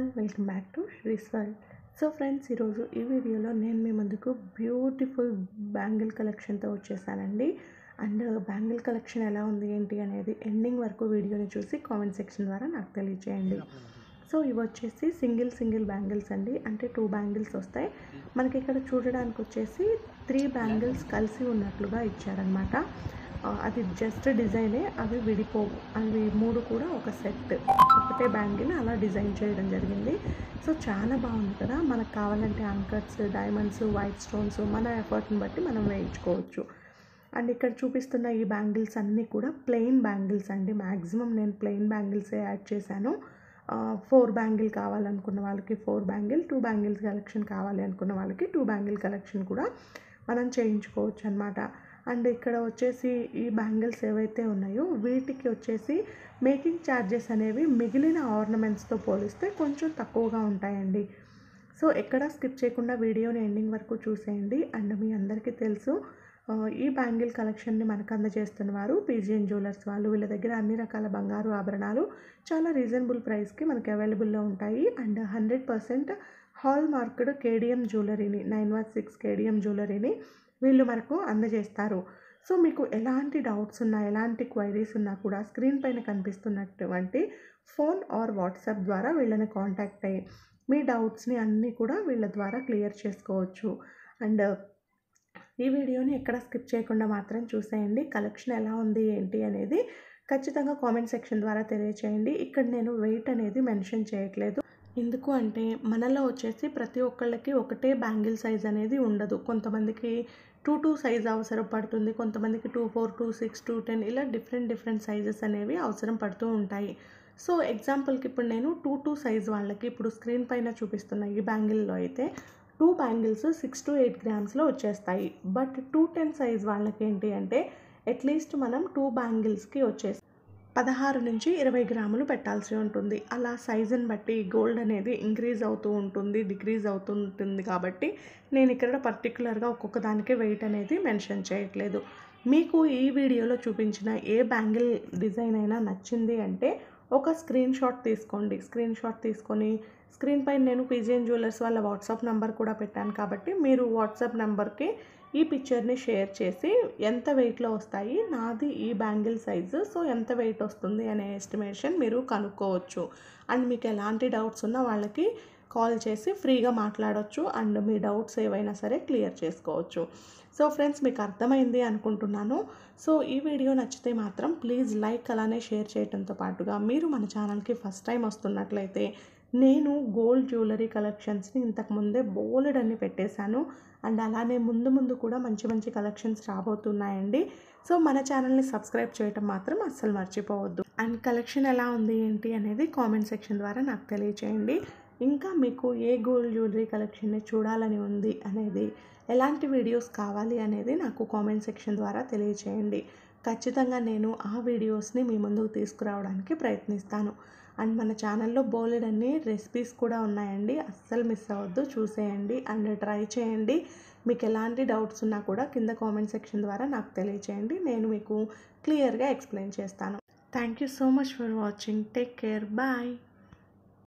all welcome back to Sri's world so friends ఈరోజు ఈ వీడియోలో నేను మీ ముందుకు బ్యూటిఫుల్ బ్యాంగిల్ కలెక్షన్తో వచ్చేసానండి అండ్ బ్యాంగిల్ కలెక్షన్ ఎలా ఉంది ఏంటి అనేది ఎండింగ్ వరకు వీడియోని చూసి కామెంట్ సెక్షన్ ద్వారా నాకు తెలియజేయండి సో ఇవి వచ్చేసి సింగిల్ సింగిల్ బ్యాంగిల్స్ అండి అంటే టూ బ్యాంగిల్స్ వస్తాయి మనకి ఇక్కడ చూడడానికి వచ్చేసి త్రీ బ్యాంగిల్స్ కలిసి ఉన్నట్లుగా ఇచ్చారనమాట ఆ, అది జస్ట్ డిజైనే అవి విడిపోవు అవి మూడు కూడా ఒక సెట్ ఒకటే బ్యాంగిల్ అలా డిజైన్ చేయడం జరిగింది సో చాలా బాగుంది కదా మనకు కావాలంటే అంకట్స్ డైమండ్స్ వైట్ స్టోన్స్ మన ఎఫర్ట్ని బట్టి మనం వేయించుకోవచ్చు అండ్ ఇక్కడ చూపిస్తున్న ఈ బ్యాంగిల్స్ అన్నీ కూడా ప్లెయిన్ బ్యాంగిల్స్ అండి మ్యాక్సిమం నేను ప్లెయిన్ బ్యాంగిల్సే యాడ్ చేశాను ఫోర్ బ్యాంగిల్ కావాలనుకున్న వాళ్ళకి four bangle two bangles collection కావాలి అనుకున్న వాళ్ళకి టూ బ్యాంగిల్ కలెక్షన్ కూడా మనం చేయించుకోవచ్చు అనమాట అండ్ ఇక్కడ వచ్చేసి ఈ బ్యాంగిల్స్ ఏవైతే ఉన్నాయో వీటికి వచ్చేసి మేకింగ్ ఛార్జెస్ అనేవి మిగిలిన ఆర్నమెంట్స్తో పోలిస్తే కొంచెం తక్కువగా ఉంటాయండి సో ఎక్కడ స్కిప్ చేయకుండా వీడియోని ఎండింగ్ వరకు చూసేయండి అండ్ మీ అందరికీ తెలుసు ఆ, ఈ బ్యాంగిల్ కలెక్షన్ని మనకు అందజేస్తున్న వారు పీజిఎన్ జ్యువెలర్స్ వాళ్ళు వీళ్ళ దగ్గర అన్ని రకాల బంగారు ఆభరణాలు చాలా రీజనబుల్ ప్రైస్కి మనకి అవైలబుల్లో ఉంటాయి and hundred percent hallmarked KDM జ్యువెలరీని నైన్ వన్ సిక్స్ కేడిఎం జ్యువెలరీని వీళ్ళు మనకు అందజేస్తారు సో మీకు ఎలాంటి డౌట్స్ ఉన్నా ఎలాంటి క్వైరీస్ ఉన్నా కూడా స్క్రీన్ పైన కనిపిస్తున్నటువంటి ఫోన్ ఆర్ వాట్సాప్ ద్వారా వీళ్ళని కాంటాక్ట్ అయ్యి మీ డౌట్స్ని అన్నీ కూడా వీళ్ళ ద్వారా క్లియర్ చేసుకోవచ్చు అండ్ ఈ వీడియోని ఎక్కడ స్కిప్ చేయకుండా మాత్రం చూసేయండి కలెక్షన్ ఎలా ఉంది ఏంటి అనేది ఖచ్చితంగా కామెంట్ సెక్షన్ ద్వారా తెలియచేయండి ఇక్కడ నేను వెయిట్ అనేది మెన్షన్ చేయట్లేదు ఎందుకు అంటే మనలో వచ్చేసి ప్రతి ఒక్కళ్ళకి ఒకటే బ్యాంగిల్ సైజ్ అనేది ఉండదు కొంతమందికి టూ టూ సైజ్ అవసరం పడుతుంది కొంతమందికి two four two six two ten ఇలా డిఫరెంట్ డిఫరెంట్ సైజెస్ అనేవి అవసరం పడుతూ ఉంటాయి సో ఎగ్జాంపుల్కి ఇప్పుడు నేను టూ టూ సైజ్ వాళ్ళకి ఇప్పుడు స్క్రీన్ పైన చూపిస్తున్న ఈ బ్యాంగిల్లో అయితే two bangles six to eight గ్రామ్స్లో వచ్చేస్తాయి బట్ టూ టెన్ సైజ్ వాళ్ళకి ఏంటి అంటే అట్లీస్ట్ మనం టూ బ్యాంగిల్స్కి వచ్చేసి పదహారు నుంచి ఇరవై గ్రాములు పెట్టాల్సి ఉంటుంది అలా సైజుని బట్టి గోల్డ్ అనేది ఇంక్రీజ్ అవుతూ ఉంటుంది డిక్రీజ్ అవుతూ ఉంటుంది కాబట్టి నేను ఇక్కడ పర్టికులర్గా ఒక్కొక్క దానికి వెయిట్ అనేది మెన్షన్ చేయట్లేదు మీకు ఈ వీడియోలో చూపించిన ఏ బ్యాంగిల్ డిజైన్ అయినా నచ్చింది అంటే ఒక స్క్రీన్ షాట్ తీసుకోండి స్క్రీన్ షాట్ తీసుకొని స్క్రీన్ పైన నేను పీజిఎన్ జ్యువెలర్స్ వాళ్ళ వాట్సాప్ నెంబర్ కూడా పెట్టాను కాబట్టి మీరు వాట్సాప్ నెంబర్కి ఈ పిక్చర్ని షేర్ చేసి ఎంత వెయిట్లో వస్తాయి నాది ఈ బ్యాంగిల్ సైజు సో ఎంత వెయిట్ వస్తుంది అనే ఎస్టిమేషన్ మీరు కనుక్కోవచ్చు అండ్ మీకు ఎలాంటి డౌట్స్ ఉన్నా వాళ్ళకి కాల్ చేసి ఫ్రీగా మాట్లాడవచ్చు అండ్ మీ డౌట్స్ ఏవైనా సరే క్లియర్ చేసుకోవచ్చు సో ఫ్రెండ్స్ మీకు అర్థమైంది అనుకుంటున్నాను సో ఈ వీడియో నచ్చితే మాత్రం ప్లీజ్ లైక్ అలానే షేర్ చేయడంతో పాటుగా మీరు మన ఛానల్కి ఫస్ట్ టైం వస్తున్నట్లయితే నేను గోల్డ్ జ్యువెలరీ కలెక్షన్స్ని ఇంతకుముందే బోలెడ్ అన్ని పెట్టేశాను అండ్ అలానే ముందు ముందు కూడా మంచి మంచి కలెక్షన్స్ రాబోతున్నాయండి సో మన ఛానల్ని సబ్స్క్రైబ్ చేయటం మాత్రం అస్సలు మర్చిపోవద్దు అండ్ కలెక్షన్ ఎలా ఉంది ఏంటి అనేది కామెంట్ సెక్షన్ ద్వారా నాకు తెలియచేయండి ఇంకా మీకు ఏ గోల్డ్ జ్యువెలరీ కలెక్షన్ని చూడాలని ఉంది అనేది ఎలాంటి వీడియోస్ కావాలి అనేది నాకు కామెంట్ సెక్షన్ ద్వారా తెలియచేయండి ఖచ్చితంగా నేను ఆ వీడియోస్ని మీ ముందుకు తీసుకురావడానికి ప్రయత్నిస్తాను అండ్ మన ఛానల్లో బోలెడ్ అన్ని రెసిపీస్ కూడా ఉన్నాయండి అస్సలు మిస్ అవ్వద్దు చూసేయండి అండ్ ట్రై చేయండి మీకు ఎలాంటి డౌట్స్ ఉన్నా కూడా కింద కామెంట్ సెక్షన్ ద్వారా నాకు తెలియచేయండి నేను మీకు క్లియర్గా ఎక్స్ప్లెయిన్ చేస్తాను thank you so much for watching take care bye